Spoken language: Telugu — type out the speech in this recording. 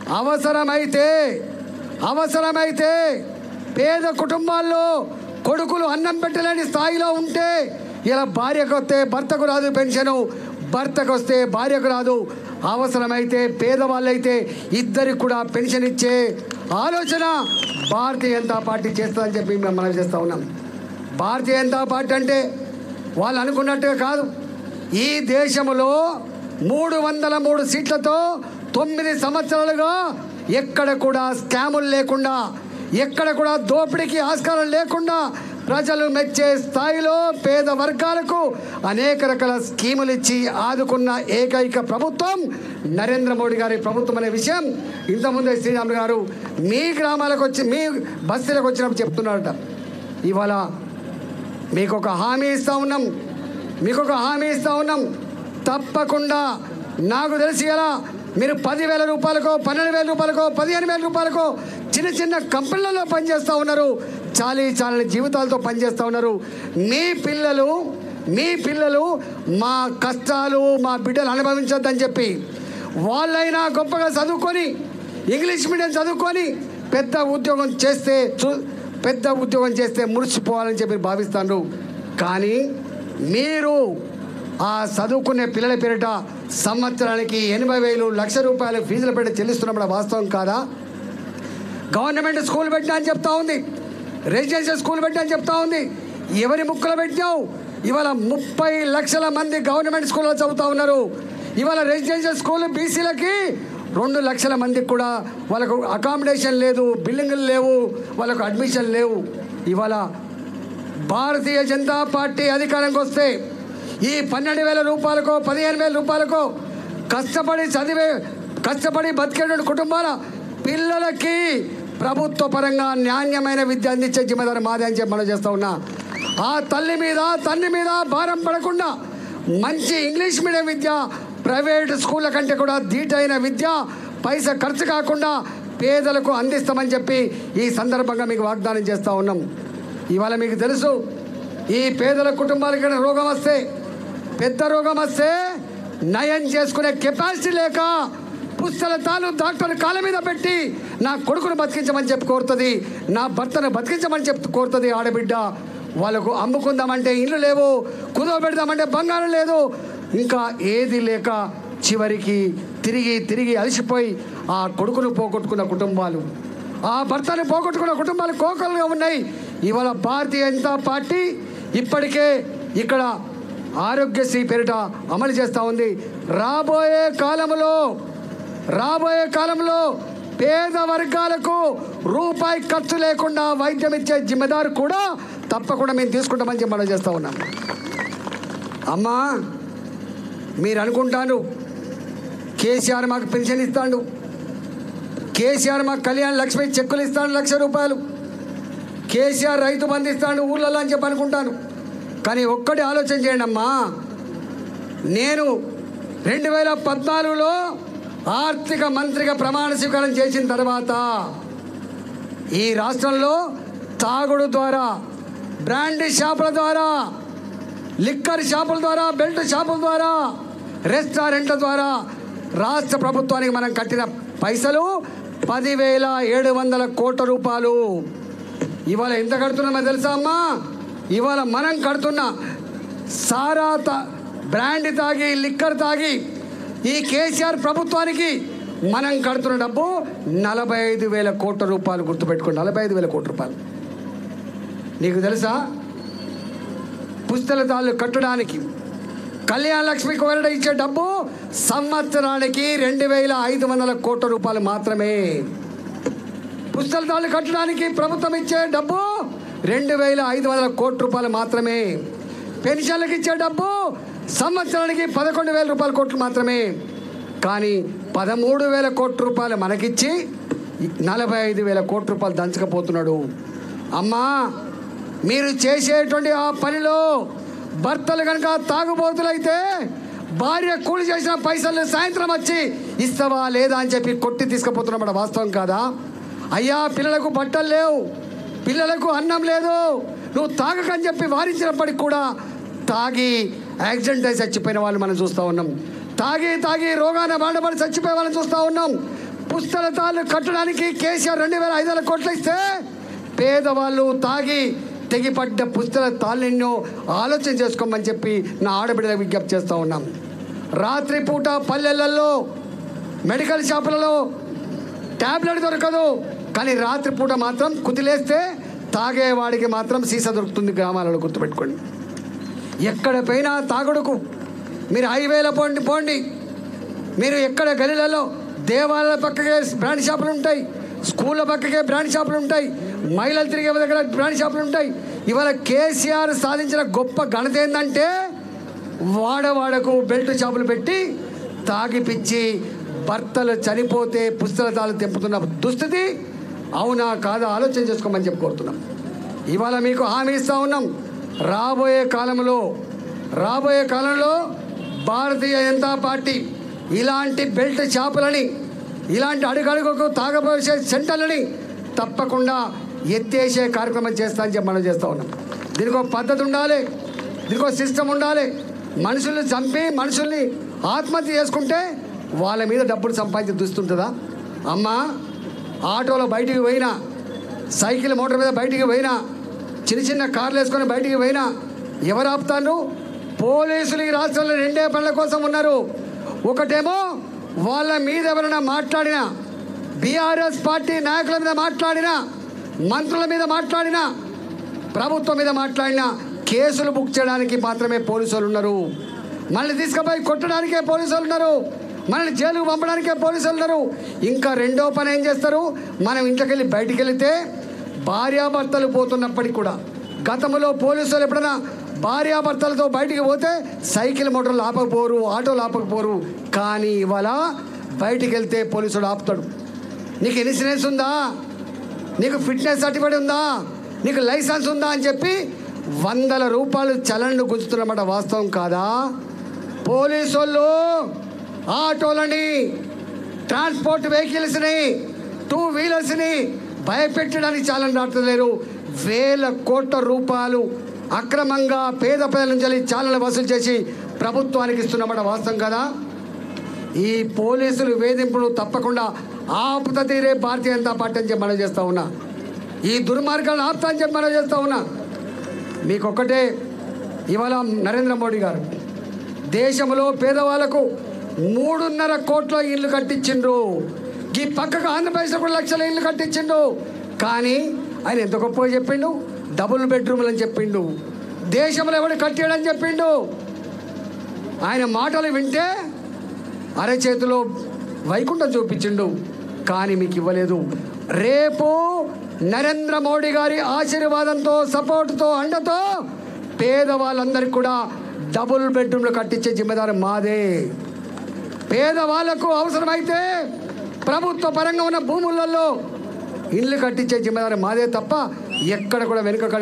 అవసరమైతే అవసరమైతే పేద కుటుంబాల్లో కొడుకులు అన్నం పెట్టలేని స్థాయిలో ఉంటే ఇలా భార్యకు వస్తే భర్తకు రాదు పెన్షను భర్తకు వస్తే భార్యకు రాదు అవసరమైతే పేదవాళ్ళైతే ఇద్దరికి కూడా పెన్షన్ ఇచ్చే ఆలోచన భారతీయ జనతా పార్టీ చేస్తుందని చెప్పి మేము మనం చేస్తూ ఉన్నాం భారతీయ జనతా పార్టీ అంటే వాళ్ళు అనుకున్నట్టుగా కాదు ఈ దేశంలో మూడు వందల మూడు సీట్లతో తొమ్మిది సంవత్సరాలుగా ఎక్కడ కూడా స్కాములు లేకుండా ఎక్కడ కూడా దోపిడీకి ఆస్కారం లేకుండా ప్రజలు మెచ్చే స్థాయిలో పేద వర్గాలకు అనేక రకాల స్కీములు ఇచ్చి ఆదుకున్న ఏకైక ప్రభుత్వం నరేంద్ర మోడీ గారి ప్రభుత్వం అనే విషయం ఇంతకుముందే శ్రీరాములు గారు మీ గ్రామాలకు వచ్చి మీ బస్తీలకు వచ్చినప్పుడు చెప్తున్నారట ఇవాళ మీకు ఒక హామీ ఇస్తా ఉన్నాం మీకు ఒక హామీ ఇస్తా ఉన్నాం తప్పకుండా నాకు తెలిసి ఎలా మీరు పదివేల రూపాయలకో పన్నెండు వేల రూపాయలకో పదిహేను వేల రూపాయలకో చిన్న చిన్న కంపెనీలలో పనిచేస్తూ ఉన్నారు చాలీ చాలని జీవితాలతో పనిచేస్తూ ఉన్నారు మీ పిల్లలు మీ పిల్లలు మా కష్టాలు మా బిడ్డలు అనుభవించొద్దని చెప్పి వాళ్ళైనా గొప్పగా చదువుకొని ఇంగ్లీష్ మీడియం చదువుకొని పెద్ద ఉద్యోగం చేస్తే చూ పెద్ద ఉద్యోగం చేస్తే మురిసిపోవాలని చెప్పి భావిస్తాను కానీ మీరు ఆ చదువుకునే పిల్లల పేరిట సంవత్సరానికి ఎనభై వేలు లక్ష రూపాయలు ఫీజుల పేరిట చెల్లిస్తున్నప్పుడు వాస్తవం కాదా గవర్నమెంట్ స్కూల్ పెట్టినా అని చెప్తా ఉంది రెసిడెన్షియల్ స్కూల్ పెట్టినా అని చెప్తా ఉంది ఎవరి ముక్కలు పెట్టినావు ఇవాళ ముప్పై లక్షల మంది గవర్నమెంట్ స్కూల్లో చదువుతా ఉన్నారు ఇవాళ రెసిడెన్షియల్ స్కూల్ బీసీలకి రెండు లక్షల మందికి కూడా వాళ్ళకు అకామిడేషన్ లేదు బిల్డింగులు లేవు వాళ్ళకు అడ్మిషన్ లేవు ఇవాళ భారతీయ జనతా పార్టీ అధికారంకి వస్తే ఈ పన్నెండు వేల రూపాయలకో పదిహేను వేల రూపాయలకో కష్టపడి చదివే కష్టపడి బతికేటువంటి కుటుంబాల పిల్లలకి ప్రభుత్వ పరంగా నాణ్యమైన విద్య అందించే జిమ్మదారు మాదే అని చెప్పి మనం చేస్తూ ఉన్నా ఆ తల్లి మీద తండ్రి మీద భారం పడకుండా మంచి ఇంగ్లీష్ మీడియం విద్య ప్రైవేట్ స్కూళ్ళ కంటే కూడా ధీటైన విద్య పైసా ఖర్చు కాకుండా పేదలకు అందిస్తామని చెప్పి ఈ సందర్భంగా మీకు వాగ్దానం చేస్తూ ఉన్నాం ఇవాళ మీకు తెలుసు ఈ పేదల కుటుంబాలకి రోగం వస్తే పెద్ద రోగం వస్తే నయం చేసుకునే కెపాసిటీ లేక పుస్తల తాను డాక్టర్ కాళ్ళ మీద పెట్టి నా కొడుకును బతికించమని చెప్పి కోరుతుంది నా భర్తను బతికించమని చెప్పి కోరుతుంది ఆడబిడ్డ వాళ్ళకు అమ్ముకుందామంటే ఇల్లు లేవు కుదవ పెడదామంటే బంగారం లేదు ఇంకా ఏది లేక చివరికి తిరిగి తిరిగి అలసిపోయి ఆ కొడుకును పోగొట్టుకున్న కుటుంబాలు ఆ భర్తను పోగొట్టుకున్న కుటుంబాలు కోకలుగా ఉన్నాయి ఇవాళ భారతీయ జనతా పార్టీ ఇప్పటికే ఇక్కడ ఆరోగ్యశ్రీ పేరిట అమలు చేస్తూ ఉంది రాబోయే కాలంలో రాబోయే కాలంలో పేద వర్గాలకు రూపాయి ఖర్చు లేకుండా వైద్యం ఇచ్చే జిమ్మెదారు కూడా తప్పకుండా మేము తీసుకుంటామని చెప్పి మనం చేస్తూ ఉన్నాం అమ్మా మీరు అనుకుంటాను కేసీఆర్ మాకు పెన్షన్ ఇస్తాడు కేసీఆర్ మాకు కళ్యాణ లక్ష్మి చెక్కులు ఇస్తాడు లక్ష రూపాయలు కేసీఆర్ రైతు బంధు ఇస్తాడు ఊళ్ళలో అని చెప్పి అనుకుంటాను కానీ ఒక్కటి ఆలోచన చేయండి అమ్మా నేను రెండు వేల పద్నాలుగులో ఆర్థిక మంత్రిగా ప్రమాణ స్వీకారం చేసిన తర్వాత ఈ రాష్ట్రంలో తాగుడు ద్వారా బ్రాండీ షాపుల ద్వారా లిక్కర్ షాపుల ద్వారా బెల్ట్ షాపుల ద్వారా రెస్టారెంట్ల ద్వారా రాష్ట్ర ప్రభుత్వానికి మనం కట్టిన పైసలు పదివేల ఏడు వందల కోట్ల రూపాయలు ఇవాళ ఎంత కడుతున్నామో తెలుసా అమ్మా ఇవాళ మనం కడుతున్న సారా తా బ్రాండ్ తాగి లిక్కర్ తాగి ఈ కేసీఆర్ ప్రభుత్వానికి మనం కడుతున్న డబ్బు నలభై ఐదు వేల కోట్ల రూపాయలు గుర్తుపెట్టుకోండి నలభై ఐదు వేల కోట్ల రూపాయలు నీకు తెలుసా పుస్తకాలు కట్టడానికి కళ్యాణ లక్ష్మికి వెళ్ళడం ఇచ్చే డబ్బు సంవత్సరానికి రెండు వేల ఐదు వందల కోట్ల రూపాయలు మాత్రమే పుస్తకాలు కట్టడానికి ప్రభుత్వం ఇచ్చే డబ్బు రెండు వేల ఐదు వందల కోట్ల రూపాయలు మాత్రమే పెన్షన్లకు ఇచ్చే డబ్బు సంవత్సరానికి పదకొండు వేల రూపాయల కోట్లు మాత్రమే కానీ పదమూడు వేల కోట్ల రూపాయలు మనకిచ్చి నలభై ఐదు వేల కోట్ల రూపాయలు దంచకపోతున్నాడు అమ్మా మీరు చేసేటువంటి ఆ పనిలో భర్తలు కనుక తాగుబోతులైతే భార్య కూలి చేసిన పైసలు సాయంత్రం వచ్చి ఇస్తావా లేదా అని చెప్పి కొట్టి తీసుకుపోతున్నమాట వాస్తవం కాదా అయ్యా పిల్లలకు బట్టలు లేవు పిల్లలకు అన్నం లేదు నువ్వు తాగకని చెప్పి వారించినప్పటికి కూడా తాగి యాక్సిడెంట్ అయి చచ్చిపోయిన వాళ్ళు మనం చూస్తూ ఉన్నాం తాగి తాగి రోగాన బాధపడి చచ్చిపోయే వాళ్ళని చూస్తూ ఉన్నాం పుస్తలతాలు కట్టడానికి కేసీఆర్ రెండు వేల ఐదు వందల కోట్లు ఇస్తే పేదవాళ్ళు తాగి తెగిపడ్డ పుస్తల తాళ్ళెన్నో ఆలోచన చేసుకోమని చెప్పి నా ఆడబిడ్డలకు విజ్ఞప్తి చేస్తూ ఉన్నాం రాత్రిపూట పల్లెలలో మెడికల్ షాపులలో ట్యాబ్లెట్ దొరకదు కానీ రాత్రిపూట మాత్రం కుదిలేస్తే తాగేవాడికి మాత్రం సీసా దొరుకుతుంది గ్రామాలలో గుర్తుపెట్టుకోండి ఎక్కడ పోయినా తాగుడుకు మీరు హైవేలో పోండి పోండి మీరు ఎక్కడ గలీలలో దేవాలయాల పక్కకే బ్రాండ్ షాపులు ఉంటాయి స్కూళ్ళ పక్కకే బ్రాండ్ షాపులు ఉంటాయి మహిళలు తిరిగే దగ్గర బ్రాండ్ షాపులు ఉంటాయి ఇవాళ కేసీఆర్ సాధించిన గొప్ప ఘనత ఏంటంటే వాడవాడకు బెల్ట్ షాపులు పెట్టి తాగిపిచ్చి భర్తలు చనిపోతే పుస్తకాలు తెంపుతున్న దుస్థితి అవునా కాదా ఆలోచన చేసుకోమని చెప్పి కోరుతున్నాం ఇవాళ మీకు హామీ ఇస్తా ఉన్నాం రాబోయే కాలంలో రాబోయే కాలంలో భారతీయ జనతా పార్టీ ఇలాంటి బెల్ట్ షాపులని ఇలాంటి అడుగడుగుకు తాగబోసే సెంటర్లని తప్పకుండా ఎత్తేసే కార్యక్రమం చేస్తా అని చెప్పి మనం చేస్తూ ఉన్నాం దీనికి ఒక పద్ధతి ఉండాలి దీనికి ఒక సిస్టమ్ ఉండాలి మనుషుల్ని చంపి మనుషుల్ని ఆత్మహత్య చేసుకుంటే వాళ్ళ మీద డబ్బులు సంపాదించి దుస్తుంటుందా అమ్మా ఆటోలో బయటికి పోయినా సైకిల్ మోటార్ మీద బయటికి పోయినా చిన్న చిన్న కార్లు వేసుకొని బయటికి పోయినా ఎవరు ఆపుతారు పోలీసులు ఈ రాష్ట్రంలో రెండే పనుల కోసం ఉన్నారు ఒకటేమో వాళ్ళ మీద ఎవరైనా మాట్లాడినా బీఆర్ఎస్ పార్టీ నాయకుల మీద మాట్లాడినా మంత్రుల మీద మాట్లాడినా ప్రభుత్వం మీద మాట్లాడినా కేసులు బుక్ చేయడానికి మాత్రమే పోలీసులు ఉన్నారు మనల్ని తీసుకుపోయి కొట్టడానికే పోలీసులు ఉన్నారు మనల్ని జైలుకు పంపడానికే పోలీసులు ఉన్నారు ఇంకా రెండో పని ఏం చేస్తారు మనం ఇంట్లోకి వెళ్ళి బయటికి వెళితే భార్యాభర్తలు పోతున్నప్పటికి కూడా గతంలో పోలీసులు ఎప్పుడైనా భార్యాభర్తలతో బయటికి పోతే సైకిల్ మోటార్లు ఆపకపోరు ఆటోలు ఆపకపోరు కానీ ఇవాళ బయటికి వెళ్తే పోలీసుడు ఆపుతాడు నీకు ఇన్సూరెన్స్ ఉందా నీకు ఫిట్నెస్ సర్టిఫికేట్ ఉందా నీకు లైసెన్స్ ఉందా అని చెప్పి వందల రూపాయలు చలన్లు గుంజుతున్నమాట వాస్తవం కాదా పోలీసు వాళ్ళు ఆటోలని ట్రాన్స్పోర్ట్ వెహికల్స్ని టూ వీలర్స్ని భయపెట్టడానికి చాలా రావట్లేరు వేల కోట్ల రూపాయలు అక్రమంగా పేద ప్రజల నుంచి చాలా వసూలు చేసి ప్రభుత్వానికి ఇస్తున్నమాట వాస్తవం కదా ఈ పోలీసులు వేధింపులు తప్పకుండా ఆపుత తీరే భారతీయ జనతా పార్టీ అని చెప్పి మనం చేస్తూ ఉన్నా ఈ దుర్మార్గాలను ఆపుతా అని చెప్పి మనం చేస్తూ ఉన్నా మీకు ఒక్కటే ఇవాళ నరేంద్ర మోడీ గారు దేశంలో పేదవాళ్ళకు మూడున్నర కోట్ల ఇల్లు కట్టించిండ్రు ఈ పక్కకు ఆంధ్రప్రదేశ్లో కూడా లక్షల ఇల్లు కట్టించిండు కానీ ఆయన ఎంత గొప్పగా చెప్పిండు డబుల్ బెడ్రూమ్లు అని చెప్పిండు దేశంలో ఎవడు కట్టాడని చెప్పిండు ఆయన మాటలు వింటే అరచేతిలో వైకుంఠం చూపించిండు కానీ మీకు ఇవ్వలేదు రేపు నరేంద్ర మోడీ గారి ఆశీర్వాదంతో సపోర్టుతో అండతో పేదవాళ్ళందరికీ కూడా డబుల్ బెడ్రూమ్లు కట్టించే జిమ్మేదారి మాదే పేదవాళ్లకు అవసరమైతే ప్రభుత్వ పరంగా ఉన్న భూములలో ఇల్లు కట్టించే జిమ్మేదారి మాదే తప్ప ఎక్కడ కూడా వెనుక